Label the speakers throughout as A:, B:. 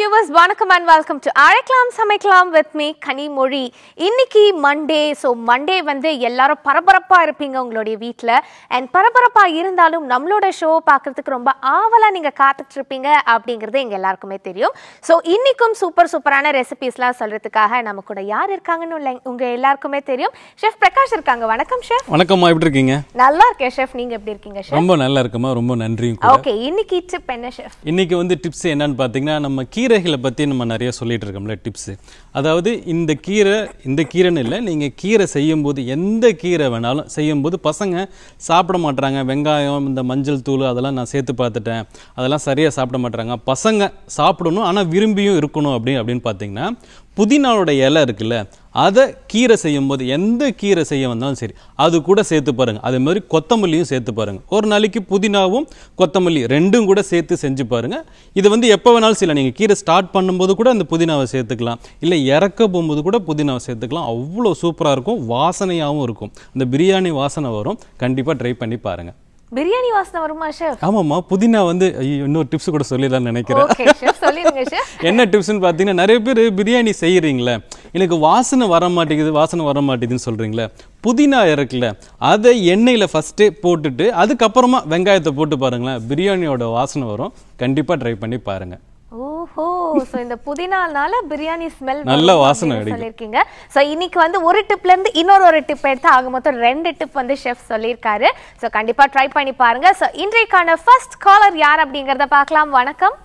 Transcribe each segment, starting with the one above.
A: Viewers வணக்கம் and welcome to அழைக்கலாம் சமைக்கலாம் வித் மீ கனிமொழி இன்னைக்கு மண்டே ஸோ மண்டே வந்து எல்லாரும் பரபரப்பா இருப்பீங்க உங்களுடைய வீட்டில் அண்ட் பரபரப்பா இருந்தாலும் நம்மளோட ஷோ பார்க்கறதுக்கு ரொம்ப ஆவலா நீங்க காத்துட்டு இருப்பீங்க அப்படிங்கிறது எங்க எல்லாருக்குமே தெரியும் ஸோ இன்னைக்கும் சூப்பர் சூப்பரான ரெசிபிஸ்லாம் சொல்றதுக்காக நம்ம கூட யார் இருக்காங்கன்னு உள்ள- உங்க எல்லாருக்குமே தெரியும் ஷெஃப் பிரகாஷ் இருக்காங்க வணக்கம் ஷெஃப்
B: வணக்கம்மா எப்படி இருக்கீங்க
A: நல்லா இருக்கேன் ஷெஃப் நீங்க எப்படி இருக்கீங்க ஷெஃப்
B: ரொம்ப நல்லா இருக்குமா ரொம்ப நன்றியும் கூட
A: ஓகே இன்னைக்கு டிப் என்ன ஷெஃப்
B: இன்னைக்கு வந்து டிப்ஸ் என்னன்னு பார்த்தீங்கன்னா நம்ம கீரைகளை பற்றி நம்ம நிறைய சொல்லிட்டு இருக்கோம்ல டிப்ஸ் அதாவது இந்த கீரை இந்த கீரைன்னு இல்லை நீங்கள் கீரை செய்யும்போது எந்த கீரை வேணாலும் செய்யும்போது பசங்க சாப்பிட மாட்றாங்க வெங்காயம் இந்த மஞ்சள் தூள் அதெல்லாம் நான் சேர்த்து பார்த்துட்டேன் அதெல்லாம் சரியாக சாப்பிட மாட்றாங்க பசங்க சாப்பிடணும் ஆனால் விரும்பியும் இருக்கணும் அப்படி அப்படின்னு பார்த்தீங்கன்னா புதினாவோட இலை இருக்குல்ல அதை கீரை செய்யும்போது எந்த கீரை செய்ய வந்தாலும் சரி அது கூட சேர்த்து பாருங்க அதே மாதிரி கொத்தமல்லியும் சேர்த்து பாருங்க ஒரு நாளைக்கு புதினாவும் கொத்தமல்லி ரெண்டும் கூட சேர்த்து செஞ்சு பாருங்க இது வந்து எப்போ வேணாலும் செய்யலாம் நீங்கள் கீரை ஸ்டார்ட் பண்ணும்போது கூட அந்த புதினாவை சேர்த்துக்கலாம் இல்லை இறக்க போகும்போது கூட புதினாவை சேர்த்துக்கலாம் அவ்வளோ சூப்பராக இருக்கும் வாசனையாகவும் இருக்கும் இந்த பிரியாணி வாசனை வரும் கண்டிப்பாக ட்ரை பண்ணி பாருங்க
A: பிரியாணி வாசனை வருமா ஷெஃப்
B: ஆமாம்மா புதினா வந்து ஐயோ, இன்னொரு டிப்ஸ் கூட சொல்லிடலாம்னு நினைக்கிறேன்
A: ஓகே ஷெஃப் சொல்லிருங்க ஷெஃப்
B: என்ன டிப்ஸ்னு பார்த்தீங்கன்னா நிறைய பேர் பிரியாணி செய்கிறீங்களே எனக்கு வாசனை வர மாட்டேங்குது வாசனை வர மாட்டேங்குதுன்னு சொல்கிறீங்களே புதினா இருக்குல்ல அதை எண்ணெயில் ஃபஸ்ட்டே போட்டுட்டு அதுக்கப்புறமா வெங்காயத்தை போட்டு பாருங்களேன் பிரியாணியோட வாசனை வரும் கண்டிப்பாக ட்ரை பண்ணி பாருங்கள்
A: ஓஹோ சோ இந்த புதினானால பிரியாணி ஸ்மெல்
B: நல்ல வாசனை அடிக்கும்.
A: சொல்லிருக்கீங்க சோ இன்னைக்கு வந்து ஒரு டிப்ல இருந்து இன்னொரு ஒரு டிப் எடுத்து ஆக மொத்தம் ரெண்டு டிப் வந்து ஷெஃப் சொல்லியிருக்காரு சோ கண்டிப்பா ட்ரை பண்ணி பாருங்க சோ இன்றைக்கான ஃபர்ஸ்ட் காலர் யார் அப்படிங்கறத பார்க்கலாம் வணக்கம்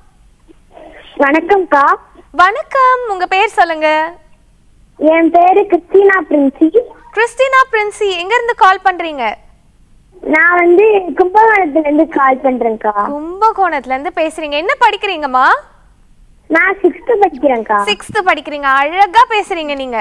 C: வணக்கம்க்கா
A: வணக்கம் உங்க பேர் சொல்லுங்க
C: என் பேரு கிறிஸ்டினா பிரின்சி
A: கிறிஸ்டினா பிரின்சி எங்க இருந்து கால் பண்றீங்க
C: நான் வந்து கும்பகோணத்துல இருந்து கால் பண்றேன்க்கா
A: கும்பகோணத்துல இருந்து பேசுறீங்க என்ன படிக்கிறீங்கம்மா
C: நான் சிக்ஸ்த் படிக்கிறேன்க்கா
A: சிக்ஸ்த் படிக்கிறீங்க அழகா பேசுறீங்க நீங்க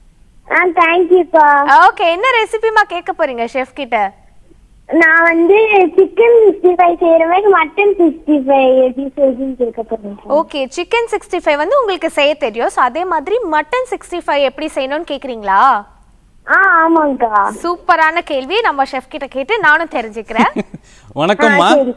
C: ஆ தேங்க்யூக்கா
A: ஓகே என்ன ரெசிபிமா கேட்க போறீங்க ஷெஃப் கிட்ட
C: நான் வந்து சிக்கன் சிக்ஸ்டி ஃபைவ் செய்யற மாதிரி மட்டன் சிக்ஸ்டி ஃபைவ் எப்படி செய்யுதுன்னு கேட்க போறேன்
A: ஓகே சிக்கன் சிக்ஸ்டி ஃபைவ் வந்து உங்களுக்கு செய்ய தெரியும் ஸோ அதே மாதிரி மட்டன் சிக்ஸ்டி ஃபைவ் எப்படி செய்யணும்னு கேக்குறீங்களா
C: ஆ ஆமாங்கக்கா
A: சூப்பரான கேள்வி நம்ம ஷெஃப் கிட்ட கேட்டு நானும் தெரிஞ்சுக்கிறேன்
C: ஆ
B: வணக்கம்மா
C: சரி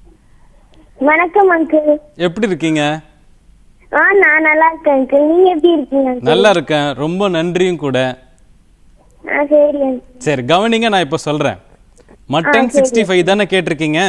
C: வணக்கம் அங்கிள்
B: எப்படி இருக்கீங்க
C: ஆ நான் நல்லா இருக்கேன் அங்கிள் நீங்க எப்படி இருக்கீங்க uncle?
B: நல்லா இருக்கேன் ரொம்ப நன்றியும் கூட
C: ஆ சரி uncle.
B: சரி கவனிங்க நான் இப்போ சொல்கிறேன் மட்டன் சிக்ஸ்டி ஃபைவ் தானே கேட்டிருக்கீங்க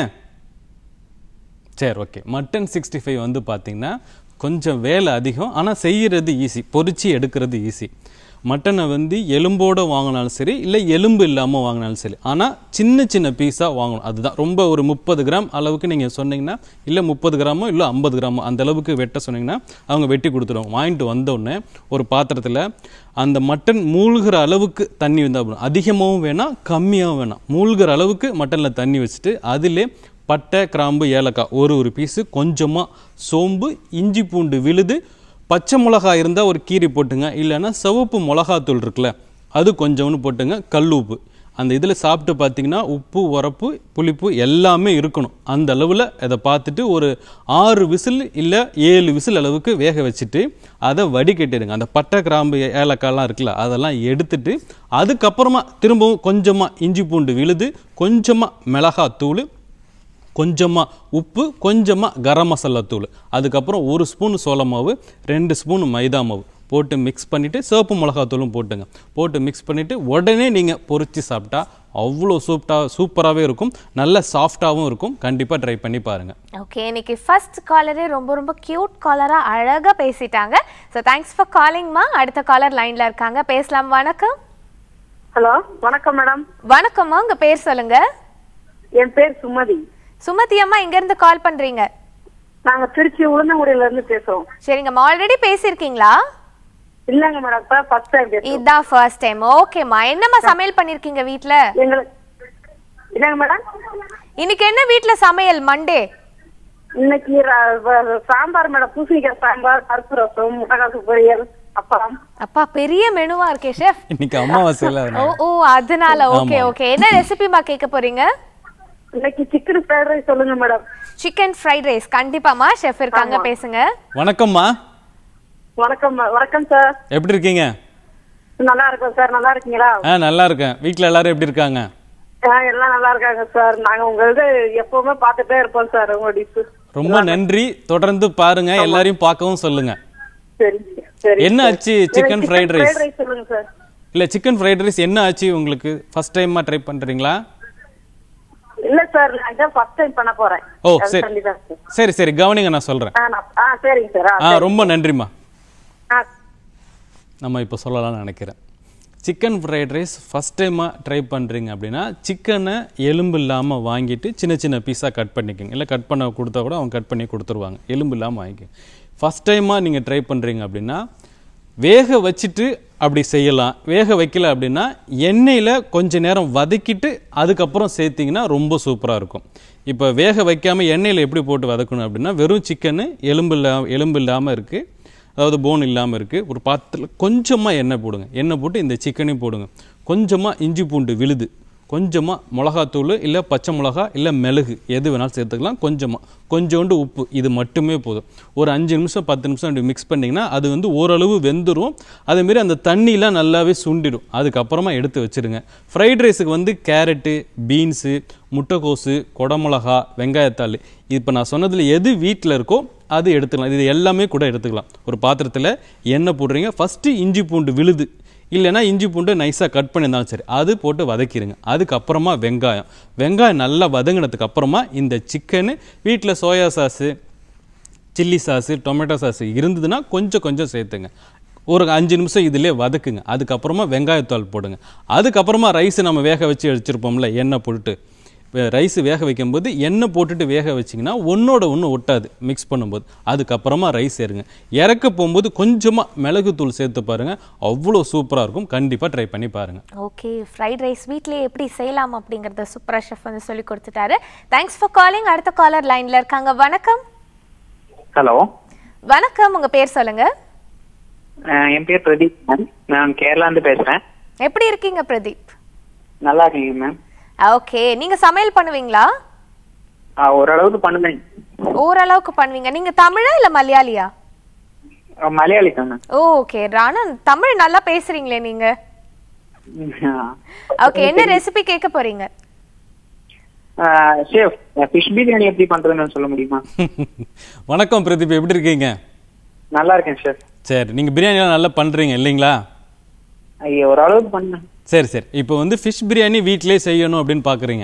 B: சரி ஓகே மட்டன் சிக்ஸ்டி ஃபைவ் வந்து பார்த்தீங்கன்னா கொஞ்சம் வேலை அதிகம் ஆனால் செய்யறது ஈஸி பொரிச்சு எடுக்கிறது ஈஸி மட்டனை வந்து எலும்போடு வாங்கினாலும் சரி இல்லை எலும்பு இல்லாமல் வாங்கினாலும் சரி ஆனால் சின்ன சின்ன பீஸாக வாங்கணும் அதுதான் ரொம்ப ஒரு முப்பது கிராம் அளவுக்கு நீங்கள் சொன்னீங்கன்னா இல்லை முப்பது கிராமோ இல்லை ஐம்பது கிராமோ அந்த அளவுக்கு வெட்ட சொன்னீங்கன்னா அவங்க வெட்டி கொடுத்துருவாங்க வாங்கிட்டு வந்தோடனே ஒரு பாத்திரத்தில் அந்த மட்டன் மூழ்கிற அளவுக்கு தண்ணி வந்தால் போதும் அதிகமாகவும் வேணாம் கம்மியாகவும் வேணாம் மூழ்கிற அளவுக்கு மட்டனில் தண்ணி வச்சுட்டு அதிலே பட்டை கிராம்பு ஏலக்காய் ஒரு ஒரு பீஸு கொஞ்சமாக சோம்பு இஞ்சி பூண்டு விழுது பச்சை மிளகா இருந்தால் ஒரு கீரி போட்டுங்க இல்லைன்னா சிவப்பு மிளகாத்தூள் இருக்குல்ல அது கொஞ்சோன்னு போட்டுங்க கல் உப்பு அந்த இதில் சாப்பிட்டு பார்த்தீங்கன்னா உப்பு உரப்பு புளிப்பு எல்லாமே இருக்கணும் அந்த அளவில் இதை பார்த்துட்டு ஒரு ஆறு விசில் இல்லை ஏழு விசில் அளவுக்கு வேக வச்சுட்டு அதை வடிகட்டிடுங்க அந்த பட்டை கிராம்பு ஏ- ஏலக்காய்லாம் இருக்குல்ல அதெல்லாம் எடுத்துட்டு அதுக்கப்புறமா திரும்பவும் கொஞ்சமாக இஞ்சி பூண்டு விழுது கொஞ்சமாக மிளகாத்தூள் கொஞ்சமாக உப்பு கொஞ்சமாக கரம் மசாலா தூள் அதுக்கப்புறம் ஒரு ஸ்பூன் சோள மாவு ரெண்டு ஸ்பூன் மைதா மாவு போட்டு மிக்ஸ் பண்ணிவிட்டு சிவப்பு மிளகாத்தூளும் போட்டுங்க போட்டு மிக்ஸ் பண்ணிவிட்டு உடனே நீங்கள் பொரிச்சு சாப்பிட்டா அவ்வளோ சூப்பராக சூப்பராகவே இருக்கும் நல்ல சாஃப்டாகவும் இருக்கும் கண்டிப்பாக ட்ரை பண்ணி பாருங்கள்
A: ஓகே இன்னைக்கு ஃபர்ஸ்ட் காலரே ரொம்ப ரொம்ப கியூட் காலரா அழகா பேசிட்டாங்க ஸோ தேங்க்ஸ் ஃபார் காலிங்மா அடுத்த காலர் லைன்ல இருக்காங்க பேசலாம் வணக்கம்
D: ஹலோ வணக்கம் மேடம்
A: வணக்கம்மா உங்க பேர் சொல்லுங்க
D: என் பேர் சுமதி
A: சுமதி அம்மா எங்க இருந்து கால் பண்றீங்க
D: நாங்க திருச்சி உளுந்தங்குடியில இருந்து பேசுறோம்
A: சரிங்கம்மா ஆல்ரெடி பேசியிருக்கீங்களா
D: இல்லங்க மேடம் இப்ப ஃபர்ஸ்ட் டைம் பேசுறோம்
A: இதான் ஃபர்ஸ்ட் டைம் ஓகேம்மா என்னம்மா சமையல் பண்ணிருக்கீங்க வீட்ல
D: எங்களுக்கு என்னங்க மேடம்
A: இன்னைக்கு என்ன வீட்ல சமையல் மண்டே
D: இன்னைக்கு ர- வ- சாம்பார் மேடம் பூசணிக்காய் சாம்பார் பருப்பு ரசம் முட்டகாசு பொரியல் அப்பளம்
A: அப்பா பெரிய மெனுவா இருக்கே ஷெஃப்
B: இன்னைக்கு அமாவாசையில்
A: ஓ ஓ அதனால ஓகே ஓகே என்ன ரெசிபிமா கேட்க போறீங்க
D: இன்னைக்கு சிக்கன் ஃப்ரைட் ரைஸ் சொல்லுங்க மேடம்
A: சிக்கன் ஃப்ரைட் ரைஸ் கண்டிப்பாமா ஷெஃப் இருக்காங்க பேசுங்க
B: வணக்கம்மா
D: வணக்கம் ம- வணக்கம் சார்
B: எப்படி இருக்கீங்க
D: நல்லா இருக்கோம் சார் நல்லா இருக்கீங்களா
B: ஆ நல்லா இருக்கேன் வீட்டில் எல்லாரும் எப்படி இருக்காங்க
D: ஆ, எல்லாம் நல்லா இருக்காங்க சார் நாங்க உங்க இது எப்பவுமே பார்த்துட்டே இருப்போம் சார் உங்க டிஷ்
B: ரொம்ப நன்றி தொடர்ந்து பாருங்க எல்லாரையும் பார்க்கவும் சொல்லுங்க
D: சரிங்க சரி
B: என்ன ஆச்சு chicken fried rice
D: fried rice சொல்லுங்க சார்
B: இல்ல சிக்கன் ஃப்ரைட் ரைஸ் என்ன ஆச்சு உங்களுக்கு ஃபர்ஸ்ட் டைமா ட்ரை பண்றீங்களா
D: இல்ல சார் நான் இதான் ஃபர்ஸ்ட் டைம் பண்ண போறேன்
B: ஓ
D: அது
B: சரி
D: சொல்லிதான் சார்
B: சரி சரி கவனிங்க நான் சொல்றேன்
D: ஆ நான் ஆ சரிங்க சார்
B: ஆ ரொம்ப நன்றிம்மா
D: ஆ
B: நம்ம இப்போ சொல்லலாம்னு நினைக்கிறேன் சிக்கன் ஃப்ரைட் ரைஸ் ஃபஸ்ட் டைமாக ட்ரை பண்ணுறீங்க அப்படின்னா சிக்கனை எலும்பு இல்லாமல் வாங்கிட்டு சின்ன சின்ன பீஸாக கட் பண்ணிக்கோங்க இல்லை கட் பண்ண கொடுத்தா கூட அவங்க கட் பண்ணி கொடுத்துருவாங்க எலும்பு இல்லாமல் வாங்கிக்கோங்க ஃபஸ்ட் டைமாக நீங்கள் ட்ரை பண்ணுறீங்க அப்படின்னா வேக வச்சுட்டு அப்படி செய்யலாம் வேக வைக்கல அப்படின்னா எண்ணெயில் கொஞ்ச நேரம் வதக்கிட்டு அதுக்கப்புறம் சேர்த்திங்கன்னா ரொம்ப சூப்பராக இருக்கும் இப்போ வேக வைக்காமல் எண்ணெயில் எப்படி போட்டு வதக்கணும் அப்படின்னா வெறும் சிக்கனு எலும்பு இல்லா எலும்பு இல்லாமல் இருக்குது அதாவது போன் இல்லாமல் இருக்குது ஒரு பாத்திரத்தில் கொஞ்சமாக எண்ணெய் போடுங்க எண்ணெய் போட்டு இந்த சிக்கனையும் போடுங்க கொஞ்சமாக இஞ்சி பூண்டு விழுது கொஞ்சமாக மிளகாத்தூள் இல்லை பச்சை மிளகா இல்லை மிளகு எது வேணாலும் சேர்த்துக்கலாம் கொஞ்சமாக கொஞ்சோண்டு உப்பு இது மட்டுமே போதும் ஒரு அஞ்சு நிமிஷம் பத்து நிமிஷம் அப்படி மிக்ஸ் பண்ணிங்கன்னா அது வந்து ஓரளவு வெந்துடும் அதேமாரி அந்த தண்ணிலாம் நல்லாவே சுண்டிடும் அதுக்கப்புறமா எடுத்து வச்சிருங்க ஃப்ரைட் ரைஸுக்கு வந்து கேரட்டு பீன்ஸு முட்டைக்கோசு குடமிளகா வெங்காயத்தாள் இப்போ நான் சொன்னதில் எது வீட்டில் இருக்கோ அது எடுத்துக்கலாம் இது எல்லாமே கூட எடுத்துக்கலாம் ஒரு பாத்திரத்தில் எண்ணெய் போடுறீங்க ஃபஸ்ட்டு இஞ்சி பூண்டு விழுது இல்லைன்னா இஞ்சி பூண்டு நைஸாக கட் பண்ணியிருந்தாலும் சரி அது போட்டு வதக்கிடுங்க அதுக்கப்புறமா வெங்காயம் வெங்காயம் நல்லா வதங்கினதுக்கு அப்புறமா இந்த சிக்கனு வீட்டில் soya sauce chilli sauce tomato sauce இருந்ததுன்னா கொஞ்சம் கொஞ்சம் சேர்த்துங்க ஒரு அஞ்சு நிமிஷம் இதிலே வதக்குங்க அதுக்கப்புறமா வெங்காயத்தாள் போடுங்க அதுக்கப்புறமா ரைஸ் நம்ம வேக வச்சு வச்சுருப்போம்ல எண்ணெய் போட்டுட்டு ரைஸ் வேக வைக்கும்போது எண்ணெய் போட்டுட்டு வேக வச்சிங்கன்னா ஒன்றோட ஒன்று ஒட்டாது மிக்ஸ் பண்ணும்போது அதுக்கப்புறமா ரைஸ் ஏறுங்க இறக்க போகும்போது கொஞ்சமாக மிளகுத்தூள் சேர்த்து பாருங்கள் அவ்வளோ சூப்பராக இருக்கும் கண்டிப்பாக ட்ரை பண்ணி பாருங்கள்
A: ஓகே ஃப்ரைட் ரைஸ் வீட்லயே எப்படி செய்யலாம் அப்படிங்கறத சூப்பரா ஷெஃப் வந்து சொல்லி கொடுத்துட்டாரு தேங்க்ஸ் ஃபார் காலிங் அடுத்த காலர் லைன்ல இருக்காங்க வணக்கம்
E: ஹலோ
A: வணக்கம் உங்க பேர் சொல்லுங்க
E: அஹ் என் பேர் பிரதீப் மேம் நான் கேரளாந்து பேசுறேன்
A: எப்படி இருக்கீங்க பிரதீப்
E: நல்லா இருக்கீங்க மேம்
A: ஓகே நீங்க சமையல் பண்ணுவீங்களா
E: அஹ் ஓரளவுக்கு பண்ணுவேன்
A: ஓரளவுக்கு பண்ணுவீங்க நீங்க தமிழா இல்ல மலையாளியா
E: அஹ் மலையாளி தான் மேம்
A: ஓகே ஆனா தமிழ் நல்லா பேசுறீங்களே நீங்க ஓகே என்ன ரெசிபி கேட்க போறீங்க
E: ஷேஃப் ஃபிஷ் பிரியாணி எப்படி பண்றதுன்னு சொல்ல முடியுமா
B: வணக்கம் பிரதீப் எப்படி இருக்கீங்க
E: நல்லா இருக்கேன் ஷேஃப்
B: சரி நீங்கள் பிரியாணிலாம் நல்லா பண்ணுறீங்க இல்லைங்களா
E: ஐயோ ஓரளவுக்கு பண்ணேன்
B: சரி சரி இப்போ வந்து ஃபிஷ் பிரியாணி வீட்டிலே செய்யணும் அப்படின்னு பார்க்குறீங்க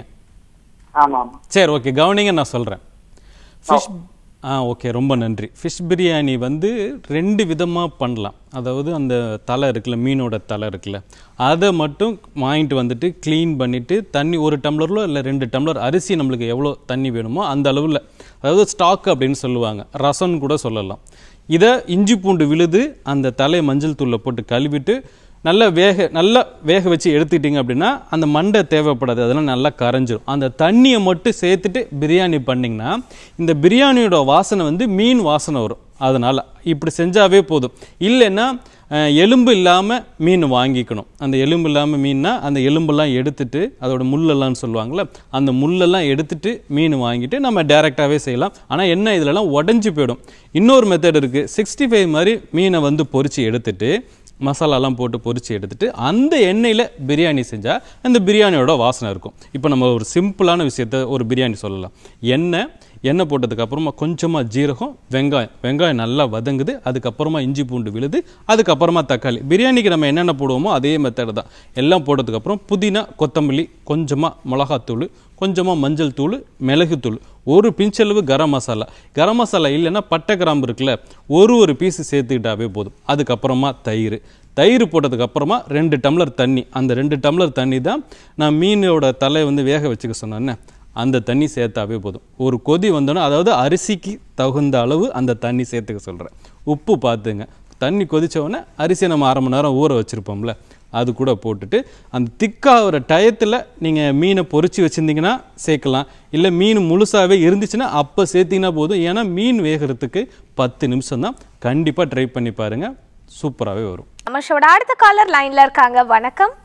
E: ஆமா ஆமா
B: சரி ஓகே கவனிங்க நான் சொல்கிறேன் ஃபிஷ் ஆ ஓகே ரொம்ப நன்றி ஃபிஷ் பிரியாணி வந்து ரெண்டு விதமாக பண்ணலாம் அதாவது அந்த தலை இருக்குல்ல மீனோட தலை இருக்குல்ல அதை மட்டும் வாங்கிட்டு வந்துட்டு க்ளீன் பண்ணிவிட்டு தண்ணி ஒரு டம்ளரில் இல்லை ரெண்டு டம்ளர் அரிசி நம்மளுக்கு எவ்வளோ தண்ணி வேணுமோ அந்த அளவில் அதாவது ஸ்டாக் அப்படின்னு சொல்லுவாங்க ரசம் கூட சொல்லலாம் இதை இஞ்சி பூண்டு விழுது அந்த தலை மஞ்சள் தூளில் போட்டு கழுவிட்டு நல்லா வேக நல்லா வேக வச்சு எடுத்துக்கிட்டீங்க அப்படின்னா அந்த மண்டை தேவைப்படாது அதெல்லாம் நல்லா கரைஞ்சிரும் அந்த தண்ணியை மட்டும் சேர்த்துட்டு பிரியாணி பண்ணிங்கன்னா இந்த பிரியாணியோட வாசனை வந்து மீன் வாசனை வரும் அதனால் இப்படி செஞ்சாவே போதும் இல்லைன்னா அஹ், எலும்பு இல்லாமல் மீன் வாங்கிக்கணும் அந்த எலும்பு இல்லாமல் மீன்னா அந்த எலும்பெல்லாம் எடுத்துட்டு அதோட முள்ளெல்லாம் சொல்லுவாங்கள்ல அந்த முள்ளெல்லாம் எடுத்துட்டு மீன் வாங்கிட்டு நம்ம டேரெக்டாகவே செய்யலாம் ஆனால் என்ன இதுலலாம் உடஞ்சி போயிடும் இன்னொரு மெத்தட் இருக்குது சிக்ஸ்டி ஃபைவ் மாதிரி மீனை வந்து பொரிச்சு எடுத்துட்டு மசாலாலாம் போட்டு பொரிச்சு எடுத்துட்டு அந்த எண்ணெயில் பிரியாணி செஞ்சால் அந்த பிரியாணியோட வாசனை இருக்கும் இப்போ நம்ம ஒரு சிம்பிளான விஷயத்த ஒரு பிரியாணி சொல்லலாம் எண்ணெய் எண்ணெய் போட்டதுக்கு அப்புறமா கொஞ்சமாக ஜீரகம் வெங்காயம் வெங்காயம் நல்லா வதங்குது அதுக்கப்புறமா இஞ்சி பூண்டு விழுது அதுக்கப்புறமா தக்காளி பிரியாணிக்கு நம்ம என்னென்ன போடுவோமோ அதே மெத்தட் தான் எல்லாம் போட்டதுக்கப்புறம் புதினா கொத்தமல்லி கொஞ்சமாக மிளகாத்தூள் கொஞ்சமாக மஞ்சள் தூள் மிளகுத்தூள் ஒரு பிஞ்சளவு கரம் மசாலா கரம் மசாலா இல்லைன்னா பட்டை கிராம்பு இருக்குல்ல ஒரு ஒரு பீஸ் சேர்த்துக்கிட்டாவே போதும் அதுக்கப்புறமா தயிர் தயிர் போட்டதுக்கு அப்புறமா ரெண்டு டம்ளர் தண்ணி அந்த ரெண்டு டம்ளர் தண்ணி தான் நான் மீனோட தலை வந்து வேக வச்சுக்க சொன்னேன்னே அந்த தண்ணி சேர்த்தாவே போதும் ஒரு கொதி வந்தோன்னா அதாவது அரிசிக்கு தகுந்த அளவு அந்த தண்ணி சேர்த்துக்க சொல்கிறேன் உப்பு பார்த்துங்க தண்ணி கொதிச்ச உடனே அரிசியை நம்ம அரை மணி நேரம் ஊற வச்சுருப்போம்ல அது கூட போட்டுட்டு அந்த திக்காகிற டயத்தில் நீங்கள் மீனை பொரிச்சு வச்சுருந்தீங்கன்னா சேர்க்கலாம் இல்லை மீன் முழுசாகவே இருந்துச்சுன்னா அப்போ சேர்த்திங்கன்னா போதும் ஏன்னா மீன் வேகிறதுக்கு பத்து நிமிஷம் தான் கண்டிப்பாக ட்ரை பண்ணி பாருங்கள் சூப்பராகவே வரும்
A: நம்ம ஷோட அடுத்த காலர் லைன்ல இருக்காங்க வணக்கம்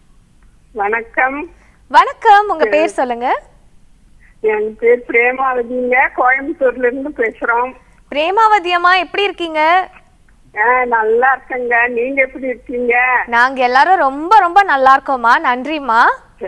D: வணக்கம்
A: வணக்கம் உங்க பேர் சொல்லுங்க
D: என் பேர் பிரேமாவதிங்க கோயம்புத்தூர்ல இருந்து பேசுறோம்
A: பிரேமாவதி அம்மா எப்படி இருக்கீங்க
D: ஆ, நல்லா இருக்கேங்க நீங்க எப்படி இருக்கீங்க
A: நாங்க எல்லாரும் ரொம்ப ரொம்ப நல்லா இருக்கோம்மா நன்றிம்மா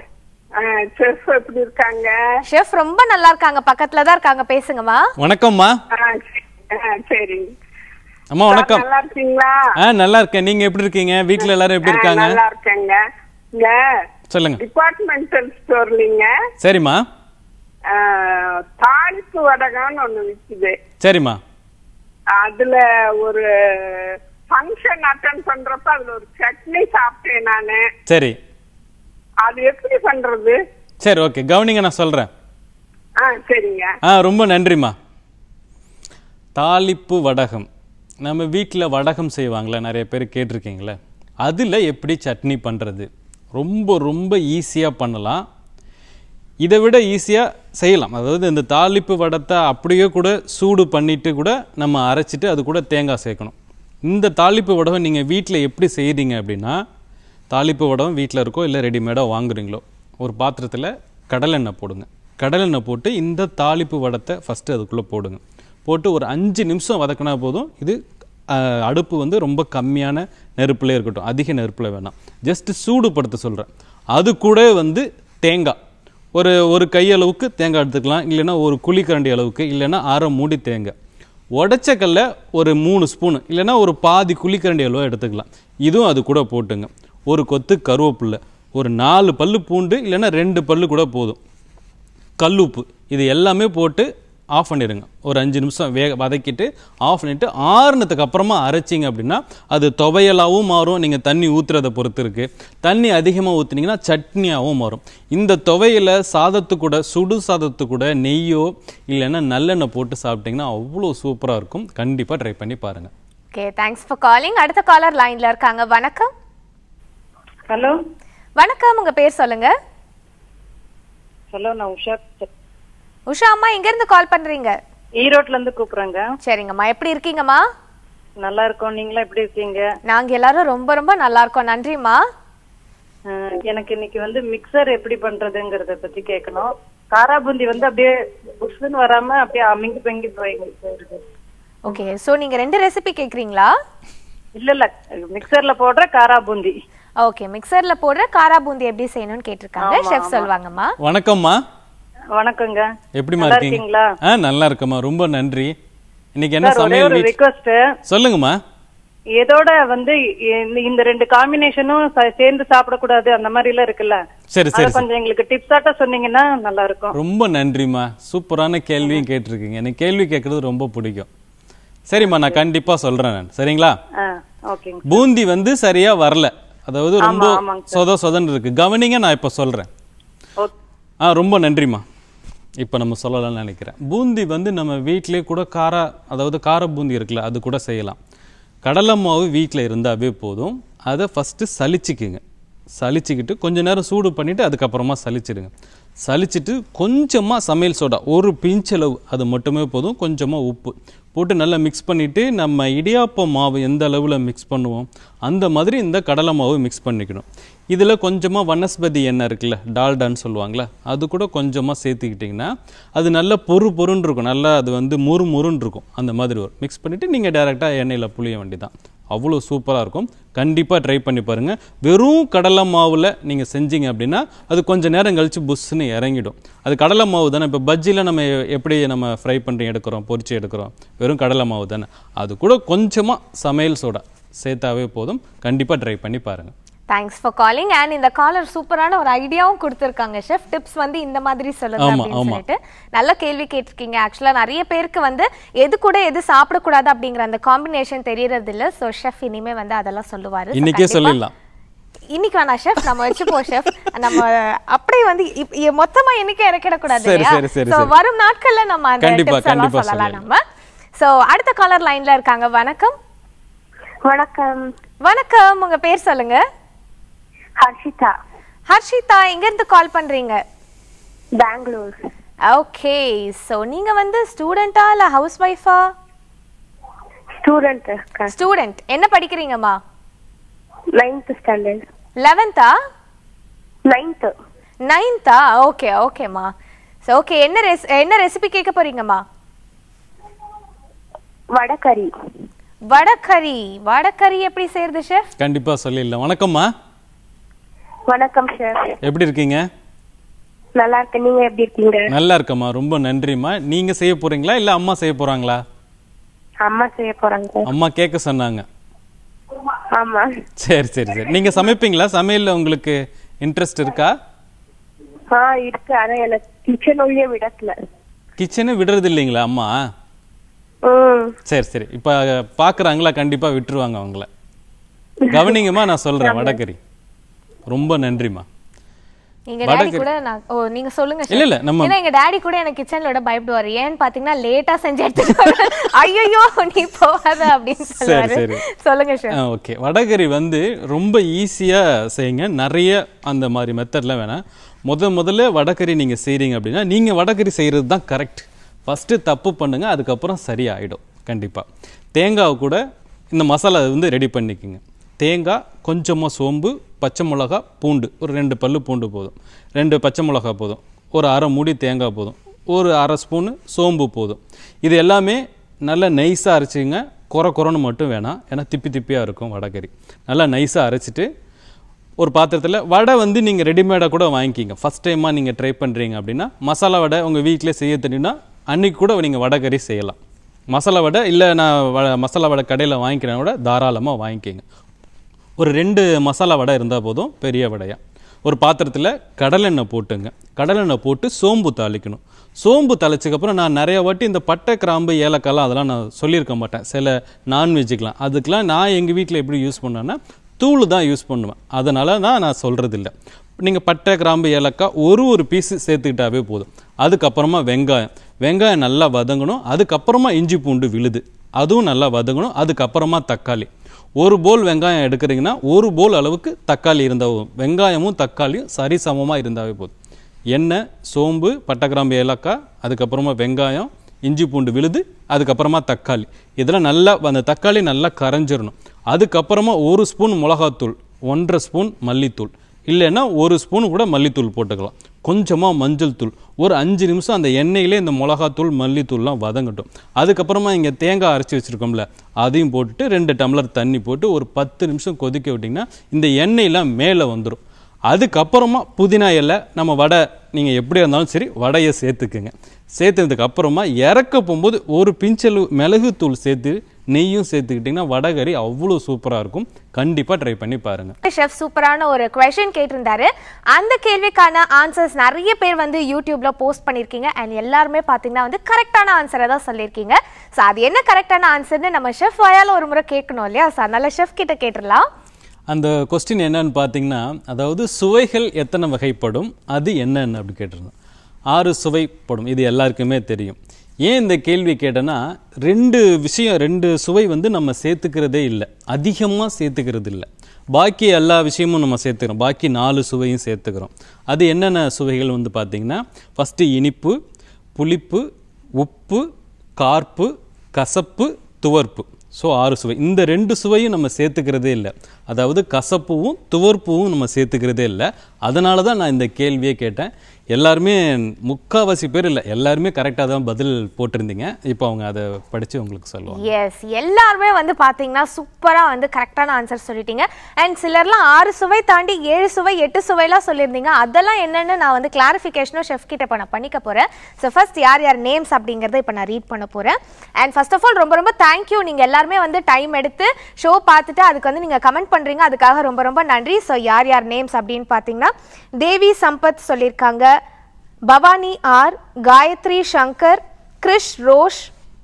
D: செஃப் எப்படி இருக்காங்க
A: ஷெஃப் ரொம்ப நல்லா இருக்காங்க பக்கத்துல தான் இருக்காங்க பேசுங்கம்மா
B: வணக்கம்மா
D: ஆ, சரி. ஆ, சரி
B: அம்மா வணக்கம்
D: நல்லா இருக்கீங்களா
B: ஆ நல்லா இருக்கேன் நீங்க எப்படி இருக்கீங்க வீட்ல எல்லாரும் எப்படி
D: ஆ,
B: இருக்காங்க
D: நல்லா இருக்கேங்க இங்க
B: சொல்லுங்க
D: டிபார்ட்மெண்டல் ஸ்டோர்லிங்க
B: சரிம்மா
D: தாளிப்பு வடகம்னு ஒண்ணு விக்குது
B: சரிம்மா
D: அதுல ஒரு ஃபங்க்ஷன் அட்டன் பண்றப்ப அதுல ஒரு சட்னி சாப்பிட்டேன் நானு
B: சரி
D: அது எப்படி பண்றது
B: சரி ஓகே கவனிங்க நான் சொல்றேன்
D: ஆ சரிங்க
B: ஆ ரொம்ப நன்றிம்மா தாளிப்பு வடகம் நம்ம வீட்டில் வடகம் செய்வாங்களே நிறைய பேர் கேட்டிருக்கீங்களே அதில் எப்படி சட்னி பண்ணுறது ரொம்ப ரொம்ப ஈஸியாக பண்ணலாம் இதை விட ஈஸியாக செய்யலாம் அதாவது இந்த தாளிப்பு வடத்தை அப்படியே கூட சூடு பண்ணிட்டு கூட நம்ம அரைச்சிட்டு அது கூட தேங்காய் சேர்க்கணும் இந்த தாளிப்பு வடகம் நீங்கள் வீட்டில் எப்படி செய்கிறீங்க அப்படின்னா தாளிப்பு வடகம் வீட்டில் இருக்கோ இல்லை ரெடிமேடாக வாங்குறீங்களோ ஒரு பாத்திரத்தில் கடலெண்ணெய் போடுங்க கடலெண்ணெய் போட்டு இந்த தாளிப்பு வடத்தை ஃபஸ்ட்டு அதுக்குள்ளே போடுங்க போட்டு ஒரு அஞ்சு நிமிஷம் வதக்கினா போதும் இது அஹ், அடுப்பு வந்து ரொம்ப கம்மியான நெருப்புல இருக்கட்டும் அதிக நெருப்பில் வேணாம் ஜஸ்ட் சூடுபடுத்த சொல்கிறேன் அது கூட வந்து தேங்காய் ஒரு ஒரு கையளவுக்கு தேங்காய் எடுத்துக்கலாம் இல்லைன்னா ஒரு குழிக்கரண்டி அளவுக்கு இல்லைன்னா அரை மூடி தேங்காய் உடச்ச கல்ல ஒரு மூணு ஸ்பூன் இல்லைன்னா ஒரு பாதி குழிக்கரண்டி அளவு எடுத்துக்கலாம் இதுவும் அது கூட போட்டுங்க ஒரு கொத்து கருவேப்பில்லை ஒரு நாலு பல்லு பூண்டு இல்லைன்னா ரெண்டு பல்லு கூட போதும் கல்லுப்பு இது எல்லாமே போட்டு ஆஃப் பண்ணிடுங்க ஒரு அஞ்சு நிமிஷம் வேக வதக்கிட்டு ஆஃப் பண்ணிட்டு ஆறுனதுக்கு அப்புறமா அரைச்சிங்க அப்படின்னா அது துவையலாகவும் மாறும் நீங்கள் தண்ணி ஊற்றுறதை பொறுத்து இருக்கு தண்ணி அதிகமாக ஊற்றுனீங்கன்னா சட்னியாகவும் மாறும் இந்த துவையில சாதத்து கூட சுடு சாதத்து கூட நெய்யோ இல்லைன்னா நல்லெண்ணெய் போட்டு சாப்பிட்டீங்கன்னா அவ்வளோ சூப்பராக இருக்கும் கண்டிப்பாக ட்ரை பண்ணி பாருங்கள்
A: ஓகே தேங்க்ஸ் ஃபார் காலிங் அடுத்த காலர் லைன்ல இருக்காங்க வணக்கம்
F: ஹலோ
A: வணக்கம் உங்க பேர் சொல்லுங்க
F: ஹலோ நான் உஷா
A: உஷா அம்மா எங்க இருந்து கால் பண்றீங்க
F: ஈரோட்ல இருந்து கூப்பிடுறேங்க
A: சரிங்கம்மா எப்படி இருக்கீங்கம்மா
F: நல்லா இருக்கோம் நீங்களா எப்படி இருக்கீங்க
A: நாங்க எல்லாரும் ரொம்ப ரொம்ப நல்லா இருக்கோம் நன்றிம்மா
F: அஹ், எனக்கு இன்னைக்கு வந்து மிக்சர் எப்படி பண்றதுங்கறத பத்தி கேட்கணும் காரா பூந்தி வந்து அப்படியே புஷ்னு வராம அப்படியே அமிங்கி பெங்கி போயிருக்கு
A: ஓகே சோ நீங்க ரெண்டு ரெசிபி கேக்குறீங்களா
F: இல்ல இல்ல மிக்சர்ல போடுற காரா பூந்தி
A: ஓகே மிக்சர்ல போடுற காரா பூந்தி எப்படி செய்யணும்னு கேட்டிருக்காங்க ஷெஃப் சொல்லுவாங்கம்மா
B: வணக்கம்மா
F: வணக்கங்க
B: எப்படிம்மா
F: நல்லா
B: இருக்கீங்க
F: இருக்கீங்களா
B: ஆ நல்லா இருக்கம்மா ரொம்ப நன்றி இன்னைக்கு என்ன
F: சார் ஒரே
B: சமையல்
F: ஒரு
B: வீட்
F: ரிக்வஸ்ட்
B: சொல்லுங்கம்மா
F: இதோட வந்து இந்த- இந்த ரெண்டு காம்பினேஷனும் சேர்ந்து சாப்பிடக்கூடாது அந்த மாதிரி எல்லாம் இருக்குல்ல
B: சரி
F: அத
B: சரி சரி.
F: கொஞ்சம் எங்களுக்கு டிப்ஸ் ஆட்ட சொன்னீங்கன்னா நல்லா இருக்கும்
B: ரொம்ப நன்றிம்மா சூப்பரான கேள்வியும் கேட்டிருக்கீங்க எனக்கு கேள்வி கேட்கறது ரொம்ப பிடிக்கும் சரிம்மா நான் கண்டிப்பா சொல்றேன் நான் சரிங்களா
F: ஆ ஓகேங்க
B: பூந்தி வந்து சரியா வரல அதாவது ரொம்ப
F: ஆமா, ஆமாங்க
B: சொத சொதன்னு இருக்கு கவனிங்க நான் இப்ப சொல்றேன்
F: ஓகே
B: ஆ ரொம்ப நன்றிம்மா இப்போ நம்ம சொல்லலாம்னு நினைக்கிறேன் பூந்தி வந்து நம்ம வீட்டிலே கூட கார அதாவது கார பூந்தி இருக்குல்ல அது கூட செய்யலாம் கடலை மாவு வீட்டில் இருந்தாவே போதும் அதை ஃபஸ்ட்டு சலிச்சுக்குங்க சலிச்சுக்கிட்டு கொஞ்ச நேரம் சூடு பண்ணிவிட்டு அதுக்கப்புறமா சலிச்சிடுங்க சலிச்சிட்டு கொஞ்சமாக சமையல் சோடா ஒரு பிஞ்சளவு அது மட்டுமே போதும் கொஞ்சமாக உப்பு போட்டு நல்லா மிக்ஸ் பண்ணிவிட்டு நம்ம இடியாப்ப மாவு எந்த அளவில் மிக்ஸ் பண்ணுவோம் அந்த மாதிரி இந்த கடலை மாவு மிக்ஸ் பண்ணிக்கணும் இதில் கொஞ்சமாக வனஸ்பதி எண்ணெய் இருக்குல்ல டால்டான்னு சொல்லுவாங்கள்ல அது கூட கொஞ்சமாக சேர்த்துக்கிட்டிங்கன்னா அது நல்ல பொறு பொருன்னு இருக்கும் நல்லா அது வந்து முறு முறுன்னு இருக்கும் அந்த மாதிரி வரும் மிக்ஸ் பண்ணிவிட்டு நீங்கள் டேரெக்டாக எண்ணெயில் புளிய வேண்டியதான் அவ்வளோ சூப்பராக இருக்கும் கண்டிப்பாக ட்ரை பண்ணி பாருங்கள் வெறும் கடலை மாவில் நீங்கள் செஞ்சீங்க அப்படின்னா அது கொஞ்சம் நேரம் கழித்து புஷ்ஷுன்னு இறங்கிடும் அது கடலை மாவு தானே இப்போ பஜ்ஜியில் நம்ம எப்படி நம்ம ஃப்ரை பண்ணி எடுக்கிறோம் பொரிச்சு எடுக்கிறோம் வெறும் கடலை மாவு தானே அது கூட கொஞ்சமாக சமையல் சோடா சேர்த்தாவே போதும் கண்டிப்பாக ட்ரை பண்ணி பாருங்கள்
A: தேங்க்ஸ் ஃபார் காலிங் அண்ட் இந்த காலர் சூப்பரான ஒரு ஐடியாவும் கொடுத்துருக்காங்க ஷெஃப் டிப்ஸ் வந்து இந்த மாதிரி சொல்லுங்க
B: ஆமா,
A: அப்படின்னு
B: ஆமா.
A: சொல்லிட்டு நல்ல கேள்வி கேட்டிருக்கீங்க ஆக்சுவலா நிறைய பேருக்கு வந்து எது கூட எது சாப்பிடக்கூடாது அப்படிங்கிற அந்த காம்பினேஷன் தெரியறது இல்ல ஸோ ஷெஃப் இனிமே வந்து அதெல்லாம் சொல்லுவாரு So,
B: இன்னைக்கே
A: கண்டிப்பா-
B: சொல்லிடலாம்
A: இன்னைக்கு வேணா ஷெஃப் நம்ம வச்சுப்போம் ஷெஃப் நம்ம அப்படியே வந்து இப்- இ- மொத்தமா இன்னைக்கு இறக்கிடக்கூடாது
B: சரி,
A: இல்லையா
B: சரி, சரி,
A: So,
B: சரி.
A: வரும் நாட்கள்ல நம்ம அந்த
B: கண்டிப்பா,
A: டிப்ஸ் எல்லாம்
B: கண்டிப்பா
A: சொல்லலாம்
B: சொல்லிடலாம்.
A: நம்ம சோ அடுத்த காலர் லைன்ல இருக்காங்க வணக்கம்
C: வணக்கம்
A: வணக்கம் உங்க பேர் சொல்லுங்க
C: ஹர்ஷிதா
A: ஹர்ஷிதா எங்க இருந்து கால் பண்றீங்க
C: பெங்களூர்
A: ஓகே சோ நீங்க வந்து ஸ்டூடெண்டா இல்ல ஹவுஸ் ஒய்ஃபா
C: ஸ்டூடெண்ட் இருக்கேன்
A: ஸ்டூடெண்ட் என்ன படிக்கிறீங்கம்மா
C: நைன்த் ஸ்டாண்டர்ட்
A: லெவன்த்தா
C: நைன்த்
A: நைன்த்தா ஓகே ஓகேம்மா ஸோ ஓகே என்ன ரெஸ் என்ன ரெசிபி கேட்க போறீங்கம்மா
C: வடகரி
A: வடகரி வடகரி எப்படி செய்யறது ஷெஃப்
B: கண்டிப்பாக சொல்லிடலாம் வணக்கம்மா
C: வணக்கம் சார்
B: எப்படி இருக்கீங்க
C: நல்லா இருக்கேன் நீங்க எப்படி இருக்கீங்க
B: நல்லா இருக்கம்மா ரொம்ப நன்றிம்மா நீங்க செய்ய போறீங்களா இல்ல அம்மா செய்ய போறாங்களா
C: அம்மா செய்ய போறாங்க
B: அம்மா கேட்க சொன்னாங்க
C: ஆமா
B: சரி சரி சரி நீங்க சமைப்பீங்களா சமையல்ல உங்களுக்கு இன்ட்ரெஸ்ட் இருக்கா
C: ஆ இருக்கு ஆனா எனக்கு கிச்சன் ஒழிய விடத்துல
B: கிச்சனு விடுறது இல்லைங்களா அம்மா
C: ம்
B: சரி சரி இப்ப பாக்குறாங்களா கண்டிப்பா விட்டுருவாங்க அவங்கள கவனிங்கம்மா நான் சொல்றேன் வடகரி ரொம்ப நன்றிம்மா
A: எங்க டாடி கூட நான் ஓ நீங்க சொல்லுங்க chef.
B: இல்ல, இல்ல, நம்ம-
A: ஏன்னா எங்க டாடி கூட எனக்கு கிச்சன்ல விட பயப்படுவாரு ஏன்னு பாத்தீங்கன்னா லேட்டா செஞ்சு எடுத்துட்டு ஐயோ நீ போகாத அப்படின்னு சொல்லுவாரு
B: சரி.
A: சொல்லுங்க சார்
B: ஓகே வடகரி வந்து ரொம்ப ஈஸியாக செய்யுங்க நிறைய அந்த மாதிரி மெத்தட்லாம் வேணாம் முத முதல்ல வடகரி நீங்கள் செய்கிறீங்க அப்படின்னா நீங்கள் வடகரி செய்கிறது தான் கரெக்ட் ஃபஸ்ட்டு தப்பு பண்ணுங்க அதுக்கப்புறம் சரியாயிடும் கண்டிப்பாக தேங்காவை கூட இந்த மசாலா வந்து ரெடி பண்ணிக்கோங்க தேங்காய் கொஞ்சமாக சோம்பு பச்சை மிளகா பூண்டு ஒரு ரெண்டு பல்லு பூண்டு போதும் ரெண்டு பச்சை மிளகா போதும் ஒரு அரை மூடி தேங்காய் போதும் ஒரு அரை ஸ்பூனு சோம்பு போதும் இது எல்லாமே நல்லா நைஸாக அரைச்சிங்க குறை குறைன்னு மட்டும் வேணாம் ஏன்னா திப்பி திப்பியாக இருக்கும் வடகறி நல்லா நைஸாக அரைச்சிட்டு ஒரு பாத்திரத்தில் வடை வந்து நீங்கள் ரெடிமேடாக கூட வாங்கிக்கிங்க ஃபஸ்ட் டைமாக நீங்கள் ட்ரை பண்ணுறீங்க அப்படின்னா மசாலா வடை உங்கள் வீட்டிலே செய்ய தெரியும்னா அன்றைக்கி கூட நீங்கள் வடகறி செய்யலாம் மசாலா வடை இல்லை நான் வ- மசாலா வடை கடையில் வாங்கிக்கிறேன் கூட தாராளமாக வாங்கிக்கிங்க ஒரு ரெண்டு மசாலா வடை இருந்தால் போதும் பெரிய வடையா ஒரு பாத்திரத்தில் கடலெண்ணெய் போட்டுங்க கடலெண்ணெய் போட்டு சோம்பு தாளிக்கணும் சோம்பு தாளிச்சதுக்கப்புறம் நான் நிறைய வாட்டி இந்த பட்டை கிராம்பு ஏலக்காய்லாம் அதெல்லாம் நான் சொல்லியிருக்க மாட்டேன் சில நான்வெஜ்ஜுக்கெலாம் அதுக்கெலாம் நான் எங்கள் வீட்டில் எப்படி யூஸ் பண்ணேன்னா தூள் தான் யூஸ் பண்ணுவேன் அதனால தான் நான் சொல்கிறது இல்லை நீங்கள் பட்டை கிராம்பு ஏலக்காய் ஒரு ஒரு பீஸு சேர்த்துக்கிட்டாவே போதும் அதுக்கப்புறமா வெங்காயம் வெங்காயம் நல்லா வதங்கணும் அதுக்கப்புறமா இஞ்சி பூண்டு விழுது அதுவும் நல்லா வதங்கணும் அதுக்கப்புறமா தக்காளி ஒரு போல் வெங்காயம் எடுக்கிறீங்கன்னா ஒரு போல் அளவுக்கு தக்காளி இருந்தால் போதும் வெங்காயமும் தக்காளியும் சரிசமமாக இருந்தாவே போதும் எண்ணெய் சோம்பு பட்டை கிராம்பு ஏலக்காய் அதுக்கப்புறமா வெங்காயம் இஞ்சி பூண்டு விழுது அதுக்கப்புறமா தக்காளி இதெல்லாம் நல்லா அந்த தக்காளி நல்லா கரைஞ்சிரணும் அதுக்கப்புறமா ஒரு ஸ்பூன் மிளகாத்தூள் ஒன்றரை ஸ்பூன் மல்லித்தூள் இல்லைன்னா ஒரு ஸ்பூன் கூட மல்லித்தூள் போட்டுக்கலாம் கொஞ்சமாக மஞ்சள் தூள் ஒரு அஞ்சு நிமிஷம் அந்த எண்ணெயிலே இந்த மிளகாத்தூள் மல்லித்தூள்லாம் வதங்கட்டும் அதுக்கப்புறமா இங்கே தேங்காய் அரைச்சி வச்சுருக்கோம்ல அதையும் போட்டுட்டு ரெண்டு டம்ளர் தண்ணி போட்டு ஒரு பத்து நிமிஷம் கொதிக்க விட்டிங்கன்னா இந்த எண்ணெயெலாம் மேலே வந்துடும் அதுக்கப்புறமா புதினா இலை நம்ம வடை நீங்கள் எப்படி இருந்தாலும் சரி வடையை சேர்த்துக்குங்க சேர்த்ததுக்கு அப்புறமா இறக்க போகும்போது ஒரு பிஞ்சளவு மிளகுத்தூள் சேர்த்து நெய்யும் சேர்த்துக்கிட்டிங்கன்னா வடகறி அவ்வளோ சூப்பராக இருக்கும் கண்டிப்பாக ட்ரை பண்ணி பாருங்கள்
A: ஷெஃப் சூப்பரான ஒரு கொஷின் கேட்டிருந்தாரு அந்த கேள்விக்கான ஆன்சர்ஸ் நிறைய பேர் வந்து யூடியூப்ல போஸ்ட் பண்ணியிருக்கீங்க அண்ட் எல்லாருமே பார்த்தீங்கன்னா வந்து கரெக்டான ஆன்சரை தான் சொல்லியிருக்கீங்க ஸோ அது என்ன கரெக்டான ஆன்சர்னு நம்ம ஷெஃப் வாயால ஒரு முறை கேட்கணும் இல்லையா ஸோ அதனால ஷெஃப் கிட்ட கேட்டுடலாம்
B: அந்த கொஸ்டின் என்னன்னு பார்த்தீங்கன்னா அதாவது சுவைகள் எத்தனை வகைப்படும் அது என்னன்னு அப்படி கேட்டிருந்தோம் ஆறு சுவைப்படும் இது எல்லாருக்குமே தெரியும் ஏன் இந்த கேள்வி கேட்டேன்னா ரெண்டு விஷயம் ரெண்டு சுவை வந்து நம்ம சேர்த்துக்கிறதே இல்லை அதிகமாக சேர்த்துக்கிறது இல்லை பாக்கி எல்லா விஷயமும் நம்ம சேர்த்துக்கிறோம் பாக்கி நாலு சுவையும் சேர்த்துக்கிறோம் அது என்னென்ன சுவைகள் வந்து பார்த்தீங்கன்னா ஃபஸ்ட்டு இனிப்பு புளிப்பு உப்பு கார்ப்பு கசப்பு துவர்ப்பு ஸோ ஆறு சுவை இந்த ரெண்டு சுவையும் நம்ம சேர்த்துக்கிறதே இல்லை அதாவது கசப்புவும் துவர்ப்புவும் நம்ம சேர்த்துக்கிறதே இல்லை அதனால தான் நான் இந்த கேள்வியே கேட்டேன் எல்லாருமே முக்காவாசி பேர் இல்லை எல்லாருமே கரெக்டாக தான் பதில் போட்டிருந்தீங்க இப்போ அவங்க அதை படித்து உங்களுக்கு சொல்லுவாங்க
A: எஸ் எல்லாருமே வந்து பாத்தீங்கன்னா சூப்பரா வந்து கரெக்டான ஆன்சர் சொல்லிட்டீங்க அண்ட் சிலர்லாம் ஆறு சுவை தாண்டி ஏழு சுவை எட்டு சுவைலாம் சொல்லியிருந்தீங்க அதெல்லாம் என்னன்னு நான் வந்து கிளாரிஃபிகேஷனும் ஷெஃப் கிட்ட இப்போ நான் பண்ணிக்க போறேன் ஸோ ஃபர்ஸ்ட் யார் யார் நேம்ஸ் அப்படிங்கறத இப்போ நான் ரீட் பண்ண போறேன் அண்ட் ஃபர்ஸ்ட் ஆஃப் ஆல் ரொம்ப ரொம்ப தேங்க்யூ நீங்க எல்லாருமே வந்து டைம் எடுத்து ஷோ பார்த்துட்டு அதுக்கு வந்து நீங்க கமெண்ட் பண்றீங்க அதுக்காக ரொம்ப ரொம்ப நன்றி ஸோ யார் யார் நேம்ஸ் அப்படின்னு பார்த்தீங்கன்னா தேவி சம்பத் சொல்லியிருக்காங்க Bhavani R Gayathri Shankar Krish Rosh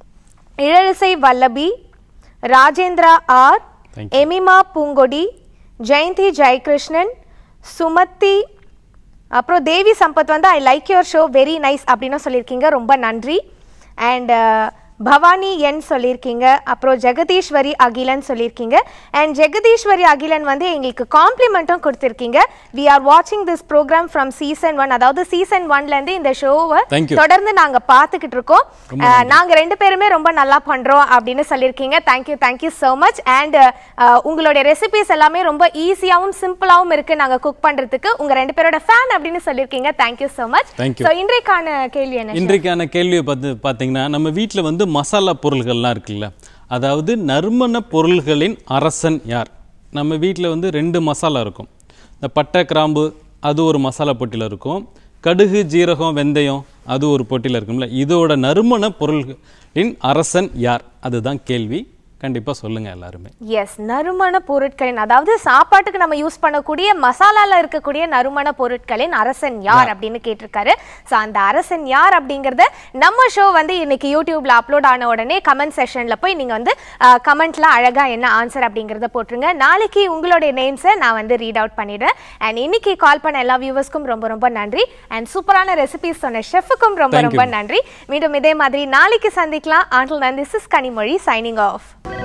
A: Ilalisai Vallabhi Rajendra R
B: Thank
A: Emima Poongodi Jayanthi Jayakrishnan Sumathi அப்புறம் தேவி சம்பத் வந்து I like your show very nice அப்படின்னு சொல்லியிருக்கீங்க ரொம்ப நன்றி அண்ட் பவானி என் சொல்லியிருக்கீங்க அப்புறம் ஜெகதீஸ்வரி அகிலன் சொல்லியிருக்கீங்க அண்ட் ஜெகதீஸ்வரி அகிலன் வந்து எங்களுக்கு காம்ப்ளிமெண்ட்டும் கொடுத்துருக்கீங்க வி ஆர் வாட்சிங் this programme from season one அதாவது சீசன் ஒன்லேருந்து இந்த ஷோவை
B: Thank you.
A: தொடர்ந்து நாங்க பார்த்துக்கிட்டு இருக்கோம் அஹ், நாங்க ரெண்டு பேருமே ரொம்ப நல்லா பண்றோம் அப்படின்னு சொல்லியிருக்கீங்க thank you thank you so much and உங்களுடைய ரெசிபிஸ் எல்லாமே ரொம்ப ஈஸியாவும் சிம்பிளாவும் இருக்கு நாங்க குக் பண்றதுக்கு உங்க ரெண்டு பேரோட ஃபேன் அப்படின்னு சொல்லியிருக்கீங்க thank you so much
B: Thank you.
A: So இன்றைக்கான கேள்வி என்ன
B: இன்றைக்கான கேள்வியை பார்த்து பார்த்தீங்கன்னா நம்ம வீட்டில் வந்து மசாலா பொருள்கள்லாம் இருக்குல்ல அதாவது நறுமண பொருள்களின் அரசன் யார் நம்ம வீட்டில் வந்து ரெண்டு மசாலா இருக்கும் இந்த பட்டை கிராம்பு அது ஒரு மசாலா பொட்டியில் இருக்கும் கடுகு ஜீரகம் வெந்தயம் அது ஒரு போட்டியில் இருக்கும்ல இதோட நறுமண பொருள்களின் அரசன் யார் அதுதான் கேள்வி கண்டிப்பா சொல்லுங்க எல்லாருமே
A: எஸ் நறுமண பொருட்களின் அதாவது சாப்பாட்டுக்கு நம்ம யூஸ் பண்ணக்கூடிய மசாலால இருக்கக்கூடிய நறுமண பொருட்களின் அரசன் யார் அப்படின்னு கேட்டிருக்காரு ஸோ அந்த அரசன் யார் அப்படிங்கறத நம்ம ஷோ வந்து இன்னைக்கு யூடியூப்ல அப்லோட் ஆன உடனே கமெண்ட் செஷன்ல போய் நீங்க வந்து கமெண்ட்ல அழகா என்ன ஆன்சர் அப்படிங்கறத போட்டுருங்க நாளைக்கு உங்களுடைய நேம்ஸை நான் வந்து ரீட் அவுட் பண்ணிடுறேன் அண்ட் இன்னைக்கு கால் பண்ண எல்லா வியூவர்ஸ்க்கும் ரொம்ப ரொம்ப நன்றி அண்ட் சூப்பரான ரெசிபிஸ் சொன்ன ஷெஃபுக்கும் ரொம்ப
B: Thank you.
A: ரொம்ப நன்றி மீண்டும் இதே மாதிரி நாளைக்கு சந்திக்கலாம் ஆண்டில் நன் this is Kanimozhi signing of